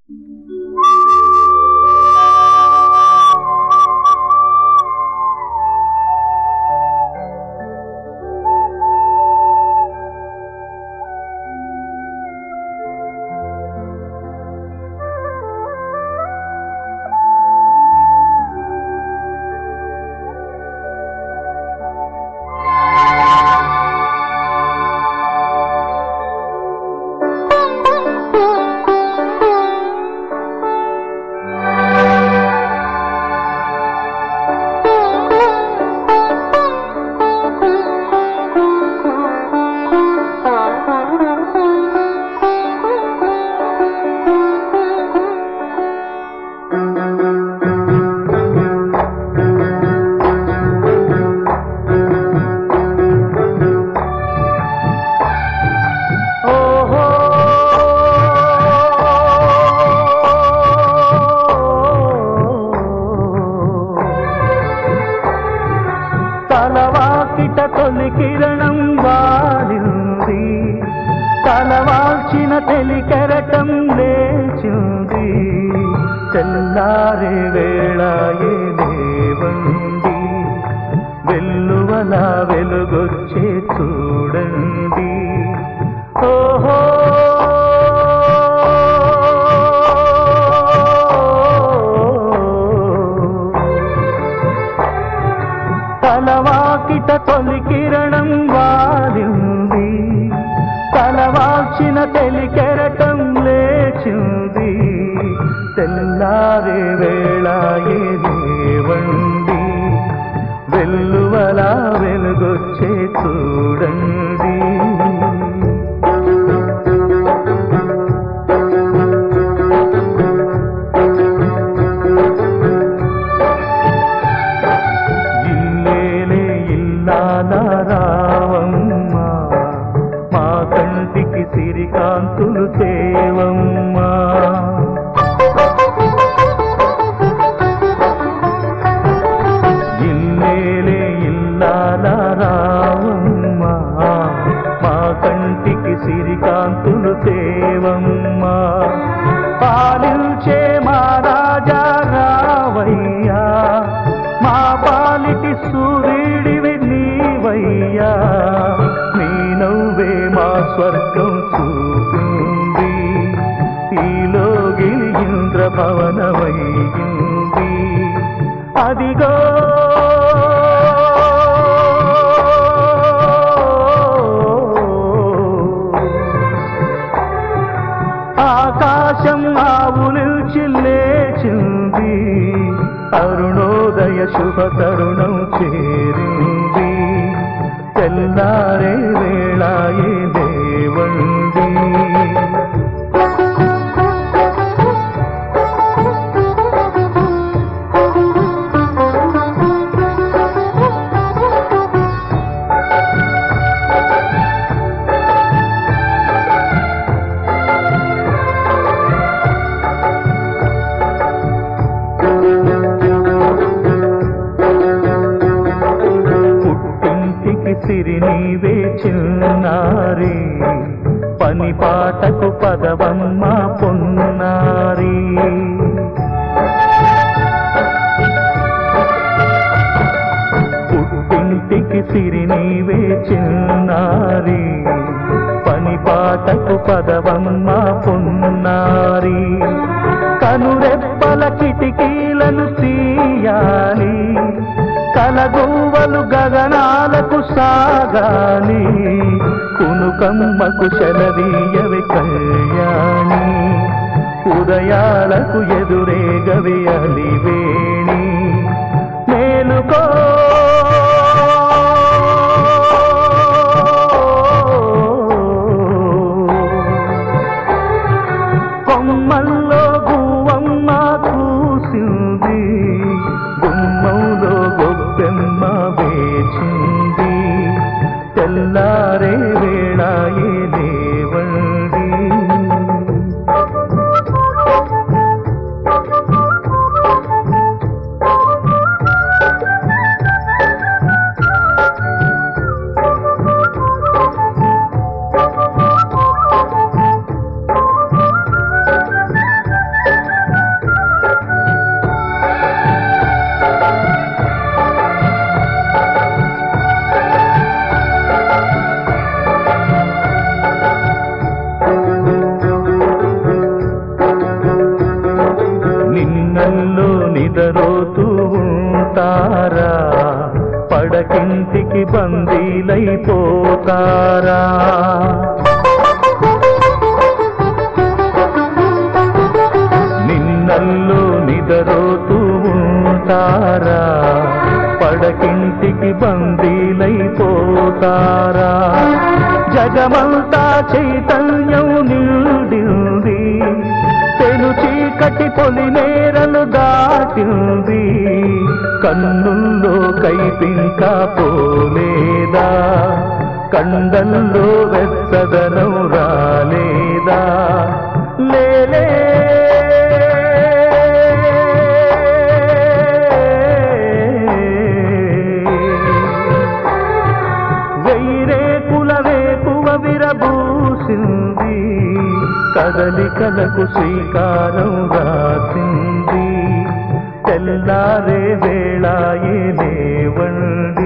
తలవాకిట తొలి కిరణం వాలింది తలవాల్చిన తెలి కెరటం లేచింది తెల్లారే వేళ ఏదేవండి వెల్లువల వెలుగొచ్చే చూడండి ఓహో తలవాకిట తొలి కిరణం వాలింది తలవాల్చిన తెలి కెరటం లేచింది తెల్లారే వేళ ఏదేవండి వెల్లువల వెలుగొచ్చే చూడండి ఇల్లేలే ఇల్లాల రావమ్మ మా కంటికి సిరికాంతులు తేవమ్మా ఇల్లేలే ఇల్లాల రావమ్మ మా కంటికి సిరికాంతులు తేవమ్మా పాలించే మా రాజా రావయ్యా మా పాలిటి సూర్యుడివి నీవయ్యా నీ నవ్వే మా స్వర్గం చూపింది ఈలోగిలి ఇంద్ర భవనమయ్యింది అదిగో ఆకాశం ఆవులు చిల్లేచింది అరుణోదయ శుభ తరుణం చేరింది తెల్లారే వేళాయే దేవండి పుట్టింటికి సిరి నీవే చిన్నారి పని పాటకు పదవమ్మ పొన్నారి పుట్టింటికి సిరి నీవే చిన్నారి పని పాటకు పదవమ్మ పొన్నారి కనురెప్పల కిటికీలను తీయాలి కలగువ్వలు గగనాలకు సాగాలి కునుకమ్మకు శలవీయవి కళ్యాణి ఉదయాలకు ఎదురేగవి అలివేణి మేలుకో కొమ్మల్లో గువ్వమ్మ కూసింది గుమ్మంలో గొబ్బెమ్మ వేచింది తెల్లారే వేళ ఏ దేవండి జగమంతా చైతన్యం నిండింది తెలు చీకటి పొలి నేరలు దాటింది కన్నుల్లో కైపింకా పోలేదా కండల్లో వెచ్చదనం రాలేదా లేలే వెయ్యిరే కులవేకువ విరబూసింది కదలికలకు శ్రీకారం రాసింది తెల్లారే వేళాయే లేవండి